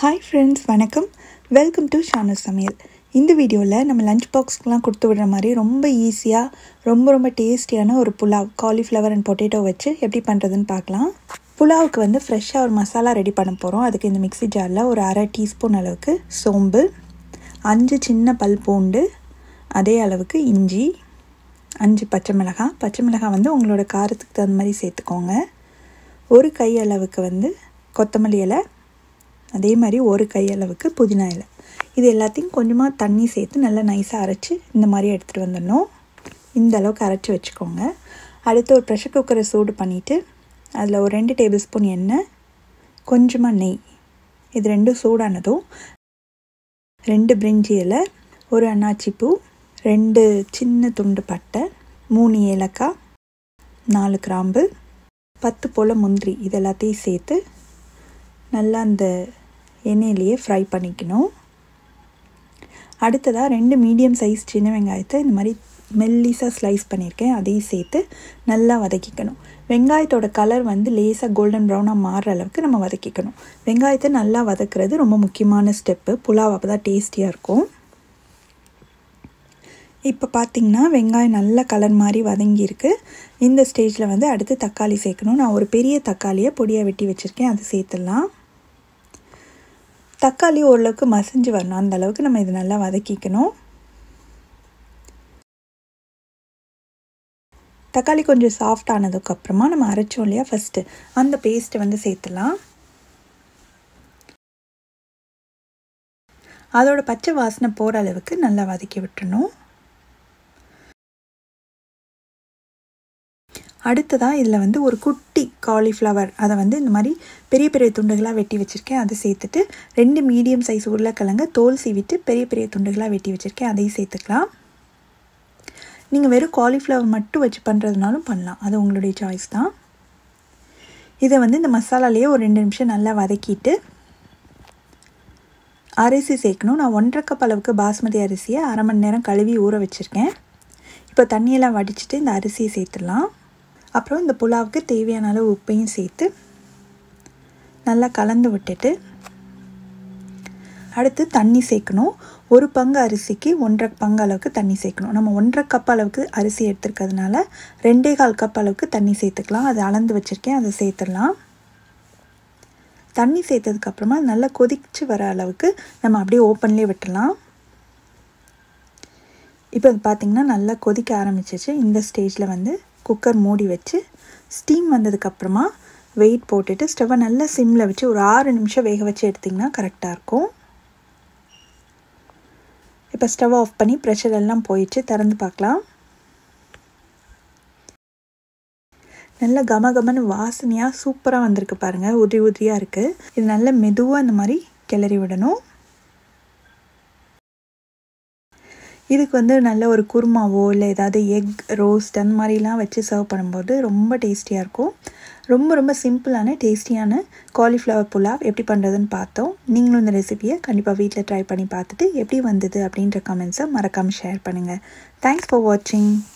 hi friends வணக்கம் welcome to Shanu சமையல் இந்த வீடியோவில் நம்ம லஞ்ச் பாக்ஸ்க்கெலாம் கொடுத்து விடுற மாதிரி ரொம்ப ஈஸியாக ரொம்ப ரொம்ப டேஸ்டியான ஒரு புலாவ் காலிஃப்ளவர் அண்ட் பொட்டேட்டோ வச்சு எப்படி பண்ணுறதுன்னு பார்க்கலாம் புலாவுக்கு வந்து ஃப்ரெஷ்ஷாக ஒரு மசாலா ரெடி பண்ண போகிறோம் அதுக்கு இந்த மிக்ஸி ஜாரில் ஒரு அரை டீஸ்பூன் அளவுக்கு சோம்பு அஞ்சு சின்ன பல் பூண்டு அதே அளவுக்கு இஞ்சி அஞ்சு பச்சை மிளகாய் பச்சை மிளகாய் வந்து உங்களோட காரத்துக்கு தகுந்த மாதிரி சேர்த்துக்கோங்க ஒரு கை அளவுக்கு வந்து கொத்தமல்லி இலை அதே மாதிரி ஒரு கை அளவுக்கு புதினா இலை இது எல்லாத்தையும் கொஞ்சமாக தண்ணி சேர்த்து நல்லா நைஸாக அரைச்சி இந்த மாதிரி எடுத்துகிட்டு வந்துடணும் இந்த அளவுக்கு அரைச்சி வச்சுக்கோங்க அடுத்து ஒரு ப்ரெஷர் குக்கரை சூடு பண்ணிவிட்டு அதில் ஒரு ரெண்டு டேபிள் ஸ்பூன் எண்ணெய் கொஞ்சமாக நெய் இது ரெண்டும் சூடானதும் ரெண்டு பிரிஞ்சி இலை ஒரு அன்னாச்சி பூ ரெண்டு சின்ன துண்டு பட்டை மூணு ஏலக்காய் நாலு கிராம்பு பத்து போல் முந்திரி இது எல்லாத்தையும் சேர்த்து நல்லா அந்த எண்ணெயிலேயே ஃப்ரை பண்ணிக்கணும் அடுத்ததாக ரெண்டு மீடியம் சைஸ் சின்ன வெங்காயத்தை இந்த மாதிரி மெல்லிஸாக ஸ்லைஸ் பண்ணியிருக்கேன் அதையும் சேர்த்து நல்லா வதக்கிக்கணும் வெங்காயத்தோட கலர் வந்து லேசாக கோல்டன் ப்ரௌனாக மாறுற அளவுக்கு நம்ம வதக்கிக்கணும் வெங்காயத்தை நல்லா வதக்குறது ரொம்ப முக்கியமான ஸ்டெப்பு புலாவ் அப்போ தான் டேஸ்டியாக இருக்கும் இப்போ பார்த்திங்கன்னா வெங்காயம் நல்ல கலர் மாதிரி வதங்கியிருக்கு இந்த ஸ்டேஜில் வந்து அடுத்து தக்காளி சேர்க்கணும் நான் ஒரு பெரிய தக்காளியை பொடியாக வெட்டி வச்சுருக்கேன் அதை சேர்த்துடலாம் தக்காளி ஓரளவுக்கு மசிஞ்சு வரணும் அந்த அளவுக்கு நம்ம இது நல்லா வதக்கிக்கணும் தக்காளி கொஞ்சம் சாஃப்ட் ஆனதுக்கப்புறமா நம்ம அரைச்சோம் இல்லையா ஃபஸ்ட்டு அந்த பேஸ்ட்டை வந்து சேர்த்துலாம் அதோட பச்சை வாசனை போகிற அளவுக்கு நல்லா வதக்கி விட்டுணும் அடுத்ததாக இதில் வந்து ஒரு குட்டி காலிஃப்ளவர் அதை வந்து இந்த மாதிரி பெரிய பெரிய துண்டுகளாக வெட்டி வச்சுருக்கேன் அதை சேர்த்துட்டு ரெண்டு மீடியம் சைஸ் உருளைக்கிழங்க தோல் சீவிட்டு பெரிய பெரிய துண்டுகளாக வெட்டி வச்சுருக்கேன் அதையும் சேர்த்துக்கலாம் நீங்கள் வெறும் காலிஃப்ளவர் மட்டும் வச்சு பண்ணுறதுனாலும் பண்ணலாம் அது உங்களுடைய சாய்ஸ் தான் இதை வந்து இந்த மசாலாலேயே ஒரு ரெண்டு நிமிஷம் நல்லா வதக்கிட்டு அரிசி சேர்க்கணும் நான் ஒன்றரை கப் அளவுக்கு பாஸ்மதி அரிசியை அரை மணி நேரம் கழுவி ஊற வச்சுருக்கேன் இப்போ தண்ணியெல்லாம் வடிச்சிட்டு இந்த அரிசியை சேர்த்துடலாம் அப்புறம் இந்த புலாவுக்கு தேவையான அளவு உப்பையும் சேர்த்து நல்லா கலந்து விட்டுட்டு அடுத்து தண்ணி சேர்க்கணும் ஒரு பங்கு அரிசிக்கு ஒன்றரை பங்கு அளவுக்கு தண்ணி சேர்க்கணும் நம்ம ஒன்றரை கப் அளவுக்கு அரிசி எடுத்துருக்கிறதுனால ரெண்டே கால் கப் அளவுக்கு தண்ணி சேர்த்துக்கலாம் அதை அளந்து வச்சுருக்கேன் அதை சேர்த்துடலாம் தண்ணி சேர்த்ததுக்கப்புறமா நல்லா கொதிச்சு வர அளவுக்கு நம்ம அப்படியே ஓப்பன்லேயே விட்டுடலாம் இப்போ பார்த்திங்கன்னா நல்லா கொதிக்க ஆரம்பிச்சிச்சு இந்த ஸ்டேஜில் வந்து குக்கர் மூடி வச்சு ஸ்டீம் வந்ததுக்கப்புறமா வெயிட் போட்டுட்டு ஸ்டவ்வை நல்லா சிம்மில் வச்சு ஒரு ஆறு நிமிஷம் வேக வச்சு எடுத்திங்கன்னா கரெக்டாக இருக்கும் இப்போ ஸ்டவ் ஆஃப் பண்ணி ப்ரெஷர் எல்லாம் போயிடுச்சு திறந்து பார்க்கலாம் நல்ல கம கமன்னு வாசனையாக சூப்பராக வந்திருக்கு பாருங்கள் உதிரி உதிரியாக இருக்குது இது நல்ல மெதுவாக இந்த மாதிரி கிளறி விடணும் இதுக்கு வந்து நல்ல ஒரு குருமாவோ இல்லை ஏதாவது எக் ரோஸ்ட் அந்த மாதிரிலாம் வச்சு சர்வ் பண்ணும்போது ரொம்ப டேஸ்டியாக இருக்கும் ரொம்ப ரொம்ப சிம்பிளான டேஸ்டியான காலிஃப்ளவர் புலாவ் எப்படி பண்ணுறதுன்னு பார்த்தோம் நீங்களும் இந்த ரெசிபியை கண்டிப்பாக வீட்டில் ட்ரை பண்ணி பார்த்துட்டு எப்படி வந்தது அப்படின்ற கமெண்ட்ஸை மறக்காமல் ஷேர் பண்ணுங்கள் தேங்க்ஸ் ஃபார் வாட்சிங்